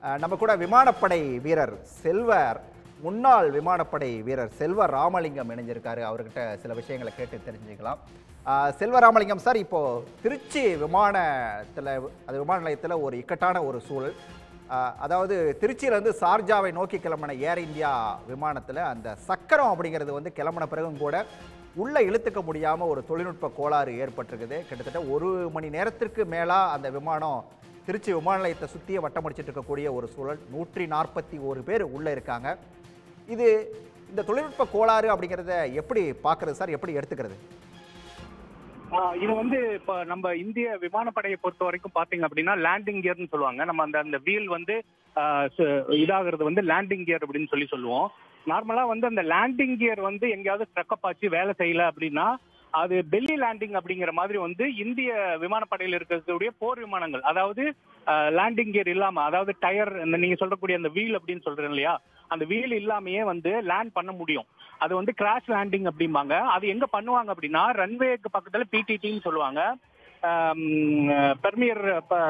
அஹ், நம்ம கூட விமானப்படை வீரர் செல்வர் முன்னாள் விமானப்படை வீரர் செல்வ ராமலிங்கம் இணைஞ்சிருக்காரு அவர்கிட்ட சில விஷயங்களை கேட்டு தெரிஞ்சுக்கலாம் அஹ், செல்வ ராமலிங்கம் சார் இப்போ திருச்சி விமானத்தில் அது விமான நிலையத்தில் ஒரு இக்கட்டான ஒரு சூழல் அஹ், அதாவது திருச்சியிலேருந்து சார்ஜாவை நோக்கி கிளம்பின ஏர் இந்தியா விமானத்தில் அந்த சக்கரம் அப்படிங்கிறது வந்து கிளம்பின பிறகும் கூட உள்ளே இழுத்துக்க முடியாமல் ஒரு தொழில்நுட்ப கோளாறு ஏற்பட்டிருக்குது கிட்டத்தட்ட ஒரு மணி நேரத்திற்கு மேலாக அந்த விமானம் திருச்சி விமான நிலையத்தை சுற்றியே வட்டம் அடிச்சிட்டு இருக்கக்கூடிய ஒரு சூழல் நூற்றி நாற்பத்தி ஒரு பேர் உள்ளே இருக்காங்க இது இந்த தொழில்நுட்ப கோளாறு அப்படிங்கிறத எப்படி பார்க்குறது சார் எப்படி எடுத்துக்கிறது ஆஹ் இது வந்து இப்ப நம்ம இந்திய விமானப்படையை பொறுத்த வரைக்கும் பாத்தீங்க அப்படின்னா லேண்டிங் கியர்னு சொல்லுவாங்க நம்ம அந்த அந்த வீல் வந்து ஆஹ் சு- இதாகிறது வந்து லேண்டிங் கியர் அப்படின்னு சொல்லி சொல்லுவோம் நார்மலா வந்து அந்த லேண்டிங் கியர் வந்து எங்கேயாவது ஸ்ட்ரக்கப் ஆச்சு வேலை செய்யல அப்படின்னா அது பெல்லி லேண்டிங் அப்படிங்கிற மாதிரி வந்து இந்திய விமானப்படையில் இருக்கக்கூடிய போர் விமானங்கள் அதாவது லேண்டிங் கியர் இல்லாம அதாவது டயர் இந்த நீங்க சொல்லக்கூடிய அந்த வீல் அப்படின்னு சொல்றேன் இல்லையா அந்த வீல் இல்லாமயே வந்து லேண்ட் பண்ண முடியும் அது வந்து கிராஷ் லேண்டிங் அப்படிம்பாங்க அது எங்க பண்ணுவாங்க அப்படின்னா ரன்வேக்கு பக்கத்துல பிடிடின்னு சொல்லுவாங்க பெர்மியர்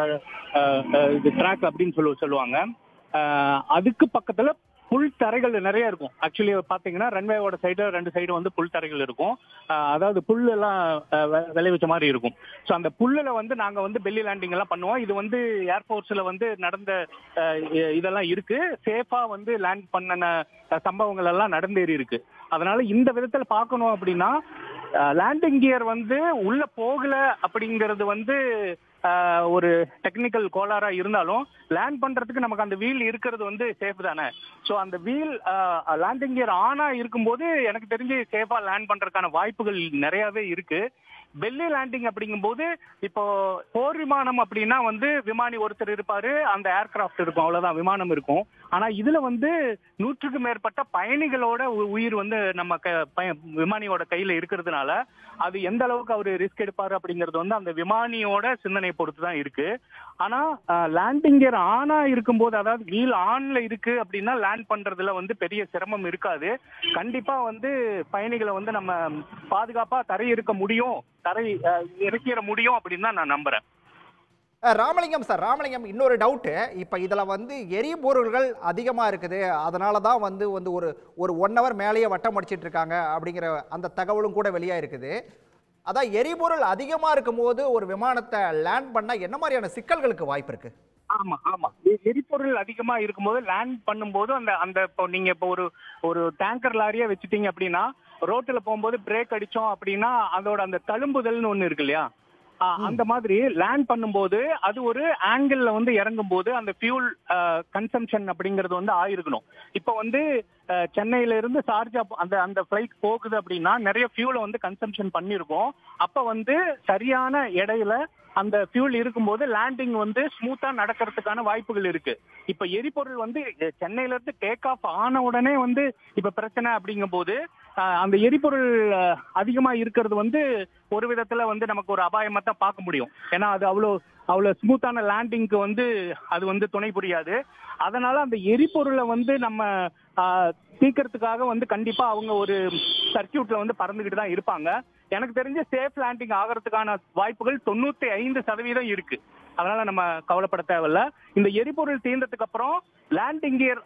இது ட்ராக் அப்படின்னு சொல்லு சொல்லுவாங்க ஆஹ் அதுக்கு பக்கத்துல புல் தரைகள் நிறைய இருக்கும் ஆக்சுவலி பாத்தீங்கன்னா ரன்வேவோட சைடு ரெண்டு சைடு வந்து புல் தரைகள் இருக்கும் ஆஹ் அதாவது புல் எல்லாம் ஆஹ் வெ- விளைவிச்ச மாதிரி இருக்கும் ஸோ அந்த புல்லுல வந்து நாங்க வந்து பெல்லி லேண்டிங் எல்லாம் பண்ணுவோம் இது வந்து ஏர்ஃபோர்ஸ்ல வந்து நடந்த ஆஹ் இ- இதெல்லாம் இருக்கு சேஃபா வந்து லேண்ட் பண்ணன ஆஹ் சம்பவங்கள் எல்லாம் நடந்தேறி இருக்கு அதனால இந்த விதத்துல பார்க்கணும் அப்படின்னா லேண்டிங் கியர் வந்து உள்ள போகல அப்படிங்கிறது வந்து ஆஹ், ஒரு டெக்னிக்கல் கோளாறா இருந்தாலும் லேண்ட் பண்றதுக்கு நமக்கு அந்த வீல் இருக்கிறது வந்து சேஃப் தானே ஸோ அந்த வீல் லேண்டிங் கியர் ஆனா இருக்கும்போது எனக்கு தெரிஞ்சு சேஃபா லேண்ட் பண்றதுக்கான வாய்ப்புகள் நிறையவே இருக்கு பெல்லி லேண்டிங் அப்படிங்கும்போது இப்போ போர் விமானம் அப்படின்னா வந்து விமானி ஒருத்தர் இருப்பாரு அந்த ஏர்கிராஃப்ட் இருக்கும் அவ்வளவுதான் விமானம் இருக்கும் ஆனா இதுல வந்து நூற்றுக்கு மேற்பட்ட பயணிகளோட உ- உயிர் வந்து நம்ம க- பய- விமானியோட கையில இருக்கிறதுனால அது எந்த அளவுக்கு அவரு ரிஸ்க் எடுப்பாரு அப்படிங்கிறது வந்து அந்த விமானியோட சிந்தனை பொறுத்து தான் இருக்கு ஆனா லேண்டிங் கியர் ஆனா இருக்கும்போது அதாவது வீல் ஆன்ல இருக்கு அப்படின்னா லேண்ட் பண்றதுல வந்து பெரிய சிரமம் இருக்காது கண்டிப்பா வந்து பயணிகளை வந்து நம்ம பாதுகாப்பா தரை இருக்க முடியும் தரை அஹ், இறக்கிற முடியும் அப்படின்னு தான் நான் நம்புறேன் அஹ், ராமலிங்கம் சார் ராமலிங்கம் இன்னொரு டவுட்டு இப்போ இதில் வந்து எரிபொருள்கள் அதிகமாக இருக்குது அதனால தான் வந்து வந்து ஒரு ஒரு ஒன் ஹவர் மேலேயே வட்டம் அடிச்சிட்டு இருக்காங்க அப்படிங்கிற அந்த தகவலும் கூட வெளியாக இருக்குது அதான் எரிபொருள் அதிகமாக இருக்கும்போது ஒரு விமானத்தை லேண்ட் பண்ணால் என்ன மாதிரியான சிக்கல்களுக்கு வாய்ப்பு இருக்குது ஆமா ஆமா எ- எரிபொருள் அதிகமா இருக்கும்போது லேண்ட் பண்ணும்போது அந்த அந்த இப்போ நீங்க இப்போ ஒரு ஒரு டேங்கர் லாரியே வச்சுட்டீங்க அப்படின்னா ரோட்ல போகும்போது பிரேக் அடிச்சோம் அப்படின்னா அதோட அந்த தழும்புதல்னு ஒண்ணு இருக்கு இல்லையா ஆ, அந்த மாதிரி லேண்ட் பண்ணும்போது அது ஒரு ஆங்கிள் வந்து இறங்கும் போது அந்த ஃபியூல் கன்சம்ஷன் அப்படிங்கிறது வந்து ஆயிருக்கணும் இப்போ வந்து அஹ், சென்னையில இருந்து சார்ஜா போ- அந்த அந்த ஃபிளைட் போகுது அப்படின்னா நிறைய ஃபியூலை வந்து கன்சம்ஷன் பண்ணியிருக்கோம் அப்ப வந்து சரியான எடையில அந்த ஃபியூல் இருக்கும்போது லேண்டிங் வந்து ஸ்மூத்தா நடக்கிறதுக்கான வாய்ப்புகள் இருக்கு இப்ப எரிபொருள் வந்து அஹ், சென்னையில இருந்து டேக் ஆஃப் ஆன உடனே வந்து இப்ப பிரச்சனை அப்படிங்கும் போது அஹ், அந்த எரிபொருள் அஹ், அதிகமா இருக்கிறது வந்து ஒரு விதத்துல வந்து நமக்கு ஒரு அபாயமா தான் பார்க்க முடியும் ஏன்னா அது அவ்வளோ அவ்வளவு ஸ்மூத்தான லேண்டிங்க்கு வந்து அது வந்து துணை புரியாது அதனால அந்த எரிபொருளை வந்து நம்ம ஆஹ், தீர்க்கறதுக்காக வந்து கண்டிப்பா அவங்க ஒரு சர்க்கியூட்ல வந்து பறந்துகிட்டு தான் இருப்பாங்க எனக்கு தெரிஞ்ச சேஃப் லேண்டிங் ஆகிறதுக்கான வாய்ப்புகள் தொண்ணூத்தி ஐந்து சதவீதம் இருக்கு அதனால நம்ம கவலைப்பட தேவையில்ல இந்த எரிபொருள் தீர்ந்ததுக்கு அப்புறம் லேண்டிங் கியர்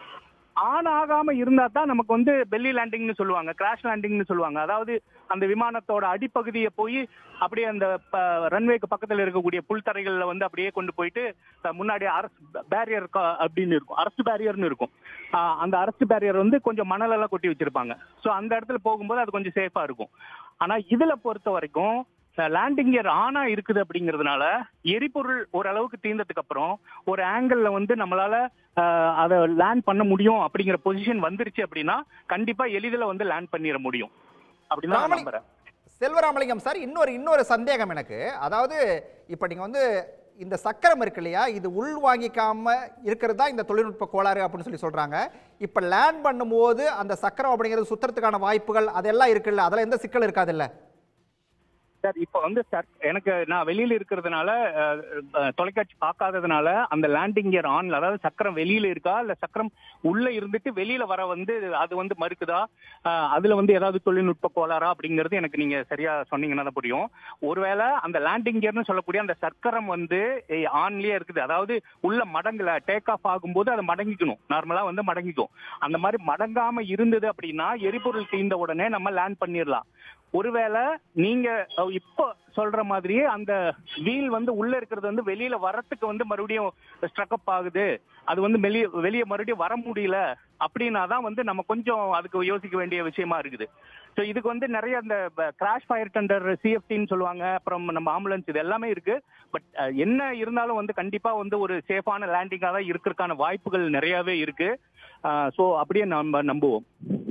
ஆன் ஆகாம இருந்தா தான் நமக்கு வந்து பெல்லி லேண்டிங்னு சொல்லுவாங்க கிராஷ் லேண்டிங்னு சொல்லுவாங்க அதாவது அந்த விமானத்தோட அடிப்பகுதியை போய் அப்படியே அந்த ரன்வேக்கு பக்கத்துல இருக்கக்கூடிய புல்தரைகள்ல வந்து அப்படியே கொண்டு போயிட்டு அஹ், முன்னாடி அரசு பேரியர் அப்படின்னு இருக்கும் அரசு பேரியர்னு இருக்கும் ஆஹ், அந்த அரசு பேரியர் வந்து கொஞ்சம் மணலெல்லாம் கொட்டி வச்சிருப்பாங்க ஸோ அந்த இடத்துல போகும்போது அது கொஞ்சம் சேஃபா இருக்கும் ஆனா இதுல பொறுத்த வரைக்கும் லேண்டிங் கியர் ஆனா இருக்குது அப்படிங்கிறதுனால எரிபொருள் ஓரளவுக்கு தீர்ந்ததுக்கு அப்புறம் ஒரு ஆங்கிள் வந்து நம்மளால ஆஹ், அதை லேண்ட் பண்ண முடியும் அப்படிங்கிற பொசிஷன் வந்துருச்சு அப்படின்னா கண்டிப்பா எளிதில் வந்து லேண்ட் பண்ணிட முடியும் அப்படின்னு தான் நான் ராமலி- நம்புறேன் செல்வராமலிங்கம் சார் இன்னொரு இன்னொரு சந்தேகம் எனக்கு அதாவது இப்போ நீங்கள் வந்து இந்த சக்கரம் இருக்கு இல்லையா இது உள் வாங்கிக்காம இருக்கிறது தான் இந்த தொழில்நுட்ப கோளாறு அப்படின்னு சொல்லி சொல்றாங்க இப்போ லேண்ட் பண்ணும்போது அந்த சக்கரம் அப்படிங்கிறது சுத்துறதுக்கான வாய்ப்புகள் அதெல்லாம் இருக்குல்ல அதில் எந்த சிக்கல் இருக்காதுல்ல சார் இப்போ வந்து சார் எனக்கு நான் வெளியில இருக்கிறதுனால அஹ், அஹ், தொலைக்காட்சி பார்க்காததுனால அந்த லேண்டிங் கியர் ஆன்ல அதாவது சக்கரம் வெளியில இருக்கா இல்ல சக்கரம் உள்ள இருந்துட்டு வெளியில வர வந்து அது வந்து மறுக்குதா அஹ், அதுல வந்து ஏதாவது தொழில்நுட்ப கோளாறா அப்படிங்கிறது எனக்கு நீங்க சரியா சொன்னீங்கன்னா தான் புரியும் ஒருவேளை அந்த லேண்டிங் கியர்னு சொல்லக்கூடிய அந்த சக்கரம் வந்து ஆன்லயே இருக்குது அதாவது உள்ள மடங்குல டேக் ஆஃப் ஆகும்போது அதை மடங்கிக்கணும் நார்மலா வந்து மடங்கிக்கும் அந்த மாதிரி மடங்காம இருந்தது அப்படின்னா எரிபொருள் தீர்ந்த உடனே நம்ம லேண்ட் பண்ணிடலாம் ஒருவேளை நீங்க அஹ், இப்போ சொல்ற மாதிரியே அந்த வீல் வந்து உள்ள இருக்கிறது வந்து வெளியில வரத்துக்கு வந்து மறுபடியும் ஸ்ட்ரக்அப் ஆகுது அது வந்து வெளியே வெளியே மறுபடியும் வர முடியல அப்படின்னா தான் வந்து நம்ம கொஞ்சம் அதுக்கு யோசிக்க வேண்டிய விஷயமா இருக்குது ஸோ இதுக்கு வந்து நிறைய இந்த கிராஷ் ஃபயர் டெண்டர் சிஎஃப்டின்னு சொல்லுவாங்க அப்புறம் நம்ம ஆம்புலன்ஸ் இது எல்லாமே இருக்கு பட் என்ன இருந்தாலும் வந்து கண்டிப்பா வந்து ஒரு சேஃபான லேண்டிங்காக தான் இருக்கிறதுக்கான வாய்ப்புகள் நிறையவே இருக்கு ஸோ அப்படியே நம்ம நம்புவோம்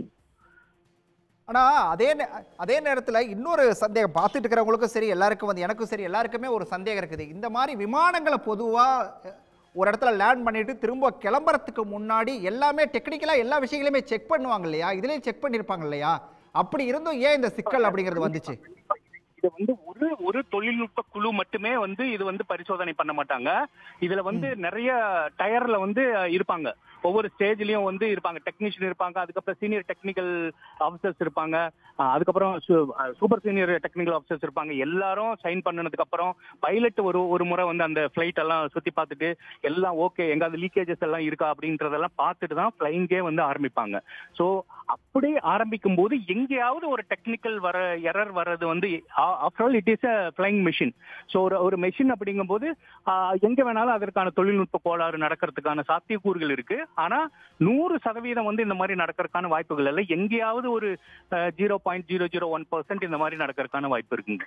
ஆனா அதே நே- அதே நேரத்துல இன்னொரு சந்தேகம் பார்த்துட்டு இருக்கிறவங்களுக்கும் சரி எல்லாருக்கும் வந்து எனக்கும் சரி எல்லாருக்குமே ஒரு சந்தேகம் இருக்குது இந்த மாதிரி விமானங்களை பொதுவா அஹ், ஒரு இடத்துல லேண்ட் பண்ணிட்டு திரும்ப கிளம்புறதுக்கு முன்னாடி எல்லாமே டெக்னிக்கலா எல்லா விஷயங்களையுமே செக் பண்ணுவாங்க இல்லையா இதுலயும் செக் பண்ணிருப்பாங்க இல்லையா அப்படி இருந்தும் ஏன் இந்த சிக்கல் அப்படிங்கிறது வந்துச்சு இது வந்து ஒரு ஒரு தொழில்நுட்ப குழு மட்டுமே வந்து இது வந்து பரிசோதனை பண்ண மாட்டாங்க இதுல வந்து நிறைய டயர்ல வந்து இருப்பாங்க ஒவ்வொரு ஸ்டேஜ்லயும் வந்து இருப்பாங்க டெக்னீஷியன் இருப்பாங்க அதுக்கப்புறம் சீனியர் டெக்னிக்கல் ஆஃபீஸர்ஸ் இருப்பாங்க அஹ் அதுக்கப்புறம் சூப்பர் சீனியர் டெக்னிக்கல் ஆஃபீஸர்ஸ் இருப்பாங்க எல்லாரும் சைன் பண்ணதுக்கு அப்புறம் பைலட் ஒரு ஒரு முறை வந்து அந்த ஃபிளைட் எல்லாம் சுத்தி பார்த்துட்டு எல்லாம் ஓகே எங்காவது லீக்கேஜஸ் எல்லாம் இருக்கா அப்படின்றதெல்லாம் பார்த்துட்டு தான் ஃபிளைங்கே வந்து ஆரம்பிப்பாங்க ஸோ அப்படி ஆரம்பிக்கும் போது எங்கேயாவது ஒரு டெக்னிக்கல் வர எரர் வர்றது வந்து after all it is a flying machine so ஒரு ஒரு மெஷின் அப்படிங்கும்போது ஆஹ், எங்க வேணாலும் அதற்கான தொழில்நுட்ப கோளாறு நடக்கிறதுக்கான சாத்தியக்கூறுகள் இருக்கு ஆனா நூறு சதவீதம் வந்து இந்த மாதிரி நடக்கிறதுக்கான வாய்ப்புகள் இல்லை எங்கேயாவது ஒரு zero point zero zero one percent இந்த மாதிரி நடக்கிறதுக்கான வாய்ப்பு இருக்குங்க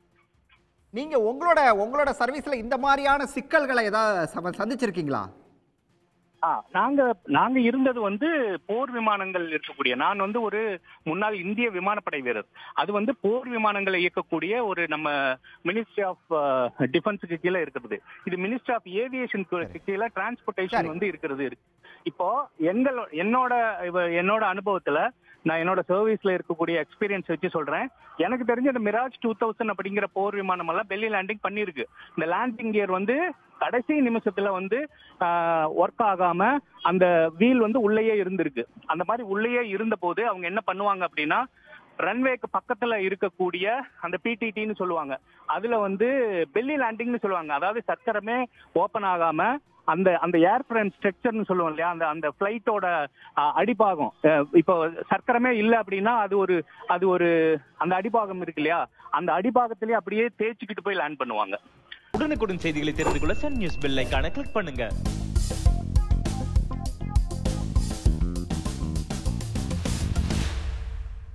நீங்க உங்களோட உங்களோட சர்வீஸ்ல இந்த மாதிரியான சிக்கல்களை ஏதாவது சம- சந்திச்சிருக்கீங்களா ஆ, நாங்க நாங்க இருந்தது வந்து போர் விமானங்கள் இருக்கக்கூடிய நான் வந்து ஒரு முன்னாள் இந்திய விமானப்படை வீரர் அது வந்து போர் விமானங்களை இயக்கக்கூடிய ஒரு நம்ம மினிஸ்ட்ரி ஆஃப் டிஃபென்ஸுக்கு கீழே இருக்கிறது இது மினிஸ்ட்ரி ஆஃப் ஏவியேஷன் கீழே டிரான்ஸ்போர்ட்டேஷன் சரி. வந்து இருக்கிறது இருக்கு இப்போ எங்களோ என்னோட இவ- என்னோட அனுபவத்துல நான் என்னோட சர்வீஸ்ல இருக்கக்கூடிய எக்ஸ்பீரியன்ஸ் வச்சு சொல்றேன் எனக்கு தெரிஞ்ச இந்த மிராஜ் டூ தௌசண்ட் அப்படிங்கிற போர் விமானம் எல்லாம் பெல்லி லேண்டிங் பண்ணிருக்கு இந்த லேண்டிங் கியர் வந்து கடைசி நிமிஷத்துல வந்து ஒர்க் ஆகாம அந்த வீல் வந்து உள்ளேயே இருந்திருக்கு அந்த மாதிரி உள்ளேயே இருந்த போது அவங்க என்ன பண்ணுவாங்க அப்படின்னா ரன்வேக்கு பக்கத்துல இருக்கக்கூடிய அந்த பிடிடின்னு சொல்லுவாங்க அதுல வந்து பெல்லி லேண்டிங்னு சொல்லுவாங்க அதாவது சக்கரமே ஓபன் ஆகாம அந்த அந்த ஏர் ஃப்ரேம் ஸ்ட்ரக்சர்னு சொல்லுவோம் இல்லையா அந்த அந்த ஃபிளைட்டோட அடிபாகம் அஹ், இப்போ சக்கரமே இல்லை அப்படின்னா அது ஒரு அது ஒரு அந்த அடிபாகம் இருக்கு இல்லையா அந்த அடிபாகத்திலேயே அப்படியே தேய்ச்சிக்கிட்டு போய் லேண்ட் பண்ணுவாங்க உடனுக்குடன் செய்திகளை தெரிந்து கொள்ள சன் நியூஸ் பெல் ஐகானை கிளிக் பண்ணுங்க